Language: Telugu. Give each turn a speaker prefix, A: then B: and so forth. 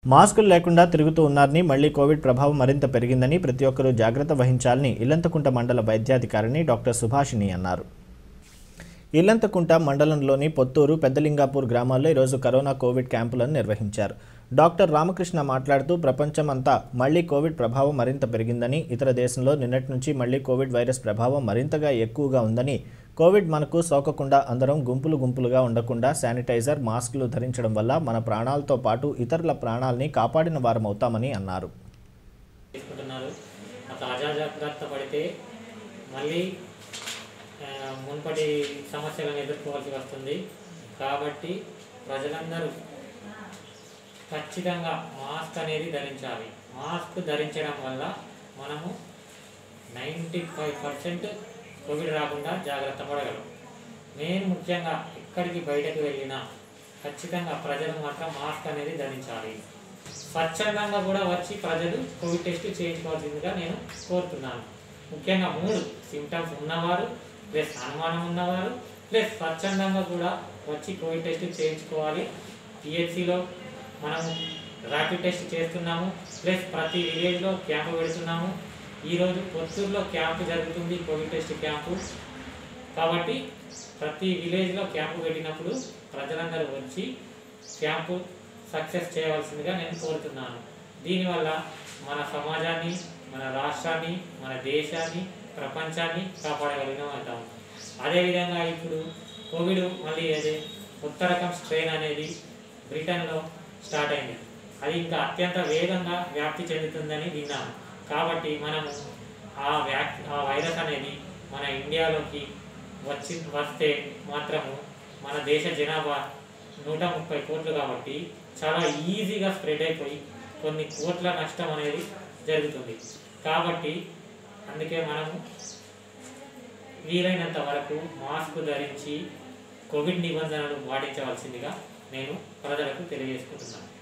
A: మాస్కులు లేకుండా తిరుగుతూ ఉన్నారని మళ్లీ కోవిడ్ ప్రభావం మరింత పెరిగిందని ప్రతి ఒక్కరూ జాగ్రత్త వహించాలని ఇల్లంతకుంట మండల వైద్యాధికారిని డాక్టర్ సుభాషిణి అన్నారు ఇల్లంతకుంట మండలంలోని పొత్తూరు పెద్దలింగాపూర్ గ్రామాల్లో ఈరోజు కరోనా కోవిడ్ క్యాంపులను నిర్వహించారు డాక్టర్ రామకృష్ణ మాట్లాడుతూ ప్రపంచం అంతా మళ్లీ కోవిడ్ ప్రభావం మరింత పెరిగిందని ఇతర దేశంలో నిన్నటి నుంచి మళ్లీ కోవిడ్ వైరస్ ప్రభావం మరింతగా ఎక్కువగా ఉందని కోవిడ్ మనకు సోకకుండా అందరం గుంపులు గుంపులుగా ఉండకుండా శానిటైజర్ మాస్కులు ధరించడం వల్ల మన ప్రాణాలతో పాటు ఇతరుల ప్రాణాల్ని కాపాడిన వారమవుతామని అన్నారు
B: తీసుకుంటున్నారు అట్లా అజాగ్రత్త పడితే మళ్ళీ ఆ, మునుపటి సమస్యలను ఎదుర్కోవాల్సి వస్తుంది కాబట్టి ప్రజలందరూ ఖచ్చితంగా మాస్క్ అనేది ధరించాలి మాస్క్ ధరించడం వల్ల మనము నైంటీ ఫైవ్ పర్సెంట్ కోవిడ్ రాకుండా జాగ్రత్త పడగలం నేను ముఖ్యంగా ఎక్కడికి బయటకు వెళ్ళినా ఖచ్చితంగా ప్రజలు మాత్రం మాస్క్ అనేది ధరించాలి స్వచ్ఛందంగా కూడా వచ్చి ప్రజలు కోవిడ్ టెస్ట్ చేయించుకోవాల్సిందిగా నేను కోరుతున్నాను ముఖ్యంగా మూడు సిమ్టమ్స్ ఉన్నవారు ప్లస్ అనుమానం ఉన్నవారు ప్లస్ స్వచ్ఛందంగా కూడా వచ్చి కోవిడ్ టెస్ట్ చేయించుకోవాలి పిహెచ్సిలో మనము ర్యాపిడ్ టెస్ట్ చేస్తున్నాము ప్లస్ ప్రతి విలేజ్లో క్యాంపు పెడుతున్నాము ఈరోజు పొత్తూరులో క్యాంపు జరుగుతుంది కోవిడ్ టెస్ట్ క్యాంపు కాబట్టి ప్రతి విలేజ్లో క్యాంపు పెట్టినప్పుడు ప్రజలందరూ వచ్చి క్యాంపు సక్సెస్ చేయవలసిందిగా నేను కోరుతున్నాను దీనివల్ల మన సమాజాన్ని మన రాష్ట్రాన్ని మన దేశాన్ని ప్రపంచాన్ని కాపాడగలిగిన అవుతాం అదేవిధంగా ఇప్పుడు కోవిడ్ మళ్ళీ అదే కొత్త రకం స్ట్రెయిన్ అనేది బ్రిటన్లో స్టార్ట్ అయింది అది ఇంకా అత్యంత వేగంగా వ్యాప్తి చెందుతుందని విన్నాము కాబట్టి మనము ఆ వ్యాక్ ఆ వైరస్ అనేది మన ఇండియాలోకి వచ్చి వస్తే మాత్రము మన దేశ జనాభా నూట ముప్పై కోట్లు కాబట్టి చాలా ఈజీగా స్ప్రెడ్ అయిపోయి కొన్ని కోట్ల నష్టం అనేది జరుగుతుంది కాబట్టి అందుకే మనము వీలైనంత వరకు మాస్క్ ధరించి కోవిడ్ నిబంధనలు పాటించవలసిందిగా నేను ప్రజలకు తెలియజేసుకుంటున్నాను